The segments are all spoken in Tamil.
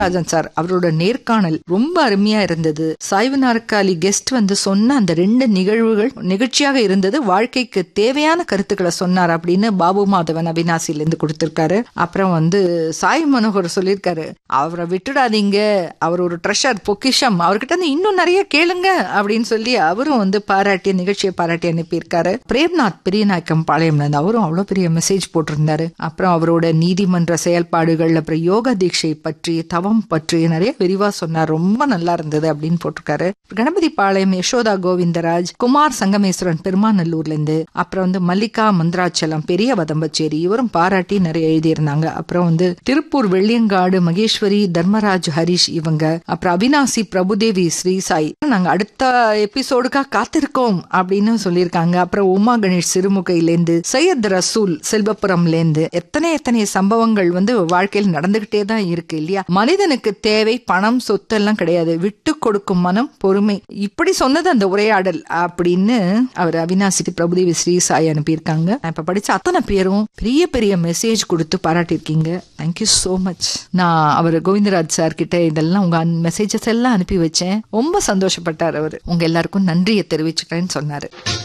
ராஜன் சார் அவரோட நேர்காணல் ரொம்ப அருமையா இருந்தது சாய்வு நாற்காலி கெஸ்ட் வந்து சொன்ன அந்த ரெண்டு நிகழ்வுகள் நிகழ்ச்சியாக இருந்தது வாழ்க்கைக்கு தேவையான கருத்துக்களை சொன்னார் அப்படின்னு பாபு மாதவன் அவினாசில இருந்து கொடுத்திருக்காரு அப்புறம் வந்து சாய் மனோகர் சொல்லியிருக்காரு அவரை விட்டுடாதீங்க அவர் ஒரு ட்ரெஷர் பொக்கிஷம் அவர்கிட்ட இருந்து இன்னும் நிறைய கேளுங்க அப்படின்னு சொல்லி அவரும் வந்து பாராட்டிய நிகழ்ச்சியை பாராட்டி அனுப்பியிருக்காரு பிரேம்நாத் பெரியநாயக்கம் பாளையம்ல இருந்து அவரும் அவ்வளவு பெரிய மெசேஜ் போட்டிருந்தாரு அப்புறம் அவரோட நீதிமன்ற செயல்பாடுகள் அப்புறம் யோக தீட்சை பற்றி தவம் பற்றி நிறைய விரிவா சொன்னார் ரொம்ப நல்லா இருந்தது அப்படின்னு போட்டிருக்காரு கணபதி பாளையம் யசோதா கோவிந்தராஜ் குமார் சங்கமேஸ்வரன் பெருமாநல்லூர்ல இருந்து அப்புறம் வந்து மல்லிகா மந்திராச்சலம் பெரிய வதம்பச்சேரி இவரும் பாராட்டி நிறைய எழுதியிருந்தாங்க அப்புறம் வந்து திருப்பூர் வெள்ளியங்காடு மகேஸ்வரி தர்மராஜ் ஹரிஷ் இவங்க அப்புறம் அவினாசி பிரபுதேவி ஸ்ரீசாய் நாங்க அடுத்த எபிசோடுக்கா காத்திருக்கோம் அப்படின்னு சொல்லியிருக்காங்க அப்புறம் உமா கணேஷ் சிறுமுகையிலேருந்து சையத் ரசூல் செல்வபுரம்ல இருந்து எத்தனை எத்தனை சம்பவங்கள் வந்து வாழ்க்கையில் நடந்துகிட்டே தான் இருக்கு இல்லையா மனிதனுக்கு தேவை பணம் சொத்து எல்லாம் கிடையாது விட்டு கொடுக்கும் மனம் பொறுமை இப்படி சொன்னது அந்த உரையாடல் அப்படின்னு அவர் அவினாசிக்கு பிரபுதேவி ஸ்ரீசாய் அனுப்பியிருக்காங்க நான் இப்ப படிச்ச அத்தனை பேரும் பெரிய பெரிய மெசேஜ் கொடுத்து பாராட்டியிருக்கீங்க தேங்க்யூ சோ மச் நான் அவர் கோவிந்தராஜ் சார் கிட்ட இதெல்லாம் உங்க மெசேஜஸ் எல்லாம் அனுப்பி வச்சேன் ரொம்ப சந்தோஷப்பட்டார் அவர் உங்க எல்லாருக்கும் நன்றியை தெரிவிச்சுக்கிறேன்னு சொன்னாரு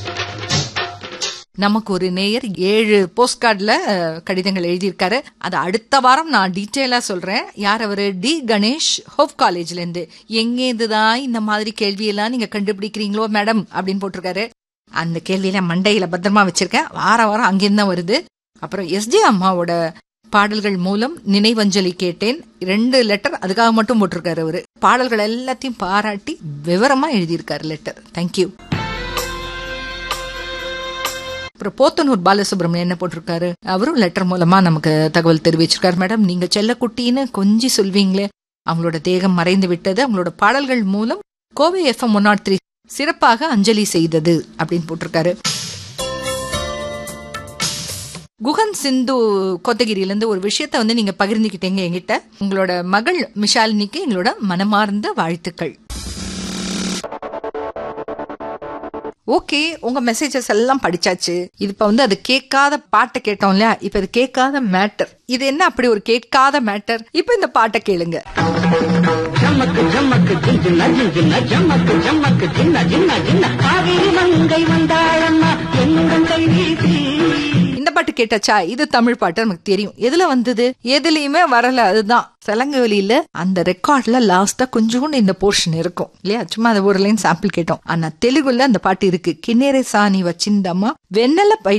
நமக்கு ஒரு நேயர் ஏழு போஸ்ட் கார்டுல கடிதங்கள் எழுதியிருக்காரு அது அடுத்த வாரம் நான் டீட்டெயிலா சொல்றேன் யார் அவரு டி கணேஷ் ஹோப் காலேஜ்ல இருந்து எங்கேருந்து தான் இந்த மாதிரி கேள்வியெல்லாம் நீங்க கண்டுபிடிக்கிறீங்களோ மேடம் அப்படின்னு போட்டிருக்காரு அந்த கேள்வியில மண்டையில பத்திரமா வச்சிருக்கேன் வார வாரம் அங்கிருந்து தான் வருது அப்புறம் எஸ்ஜே அம்மாவோட பாடல்கள் மூலம் நினைவஞ்சலி கேட்டேன் ரெண்டு லெட்டர் அதுக்காக மட்டும் போட்டிருக்காரு அவரு பாடல்கள் எல்லாத்தையும் பாராட்டி விவரமா எழுதியிருக்காரு லெட்டர் தேங்க்யூ அப்புறம் போத்தனூர் பாலசுப்ரமணியம் என்ன போட்டிருக்காரு அவரும் லெட்டர் மூலமா நமக்கு தகவல் தெரிவிச்சிருக்காரு மேடம் நீங்க செல்லக்குட்டின்னு கொஞ்சி சொல்வீங்களே அவங்களோட தேகம் மறைந்து விட்டது அவங்களோட பாடல்கள் மூலம் Kovai FM one nought three சிறப்பாக அஞ்சலி செய்தது அப்படின்னு போட்டிருக்காரு குகன் சிந்து கோத்தகிரியில இருந்து ஒரு விஷயத்த வந்து நீங்க பகிர்ந்துக்கிட்டீங்க என்கிட்ட உங்களோட மகள் மிஷாலினிக்கு எங்களோட மனமார்ந்த வாழ்த்துக்கள் ஓகே உங்க மெசேஜஸ் எல்லாம் படிச்சாச்சு இது இப்ப வந்து அது கேட்காத பாட்டை கேட்டோம் இல்லையா இப்ப இது கேட்காத மேட்டர் இது என்ன அப்படி ஒரு கேட்காத மேட்டர் இப்ப இந்த பாட்டை கேளுங்க ஜம்மக்கு ஜம்மக்கு ஜிஞ்சின்ன ஜிஞ்சின்ன ஜம்மக்கு ஜம்மக்கு ஜின்ன ஜின்ன ஜின்ன காவிரி மங்கை வந்தாளம்மா என்னுடன் கை வீசி இந்த பாட்டு கேட்டாச்சா இது தமிழ் பாட்டு நமக்கு தெரியும் எதுல வந்தது எதுலயுமே வரல அதுதான் சலங்கவலியில அந்த ரெக்கார்ட்ல லாஸ்டா கொஞ்சோண்டு இந்த போர்ஷன் இருக்கும் இல்லையா சும்மா அந்த ஒரு லைன் சாம்பிள் கேட்டோம் ஆனா தெலுங்குல அந்த பாட்டு இருக்கு கிண்ணேரே சாணி வச்சிந்தம்மா வெண்ணெல பை